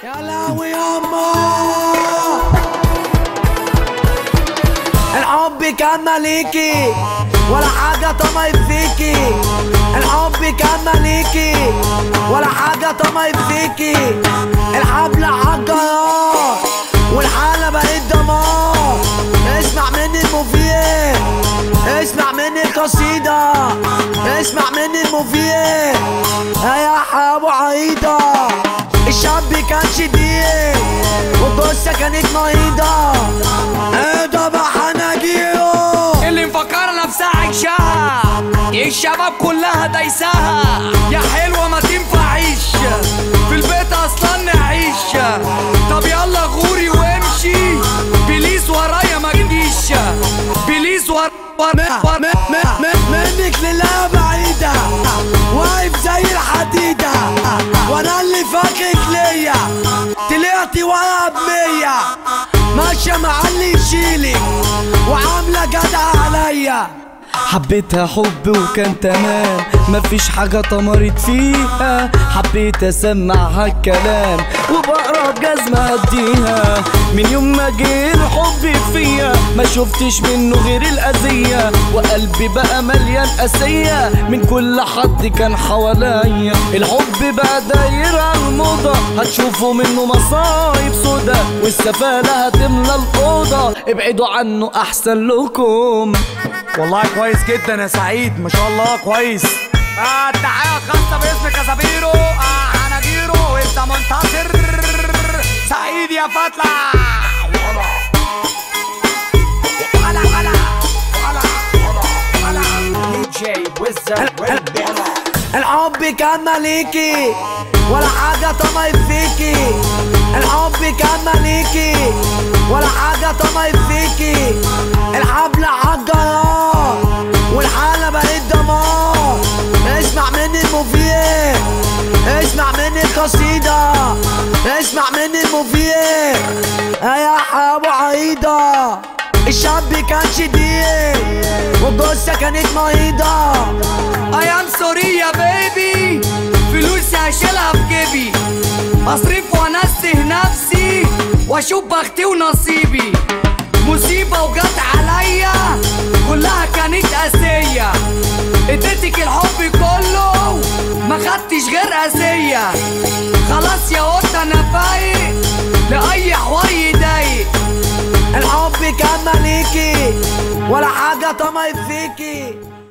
يا لهوي ياما الحب كان مليكي ولا حاجة طمعت فيكي الحب كان مليكي ولا حاجة طمعت فيكي الحبل حجرات والحالة بقت دمار اسمع مني المفيد اسمع مني القصيدة اسمع مني المفيد يا حبو عيدة الشاب كان شديد والجثة كانت مريضة ايه ده بقى حناجيره اللي مفكرة نفسها عايشاها الشباب كلها دايساها يا حلوة ما تنفعيش في البيت اصلا نعيش طب يلا غوري وامشي بليس ورايا ما تجيش بليس ور... ور... ور... م- م- م- منك لله بعيدة واقف زي الحديدة وانا اللي فاكرك ليا طلعتي ورا بمية ماشية مع اللي يشيلك وعاملة جدع عليا حبيتها حب وكان تمام مفيش حاجة طمرت فيها حبيت اسمعها الكلام وبقرا بجزمة اديها من يوم ما جه الحب فيا ما شفتش منه غير الأذية وقلبي بقى مليان قاسية من كل حد كان حواليا الحب بقى داير على الموضة هتشوفوا منه مصايب سودا والسفالة هتملى الأوضة ابعدوا عنه أحسن لكم والله كويس جدا يا سعيد ما شاء الله كويس آه التحية الخاصة باسم كاسابيرو آه حناجيرو انت منتصر سعيد يا فتلة ولا ولا ولا ولا ولا دي جي ويزر الحب كان مليكي ولا حاجة طمعت فيكي الحب كان مليكي ولا حاجة طمعت فيكي الحبل حجرات والحالة بقت دمار اسمع مني المفيد اسمع مني القصيدة اسمع مني المفيد يا حبو عيدة الشاب كان شديد والجثة كانت مريضة I am sorry يا بيبي فلوسي هشيلها في جيبي اصرف وانسه نفسي واشوف بختي ونصيبي مصيبة وجت عليا كلها كانت قاسية اديتك الحب كله ما خدتش غير قاسية خلاص يا قط انا فايق لأي حوار يضايق الحب كان مليكي ولا حاجة طمعت فيكي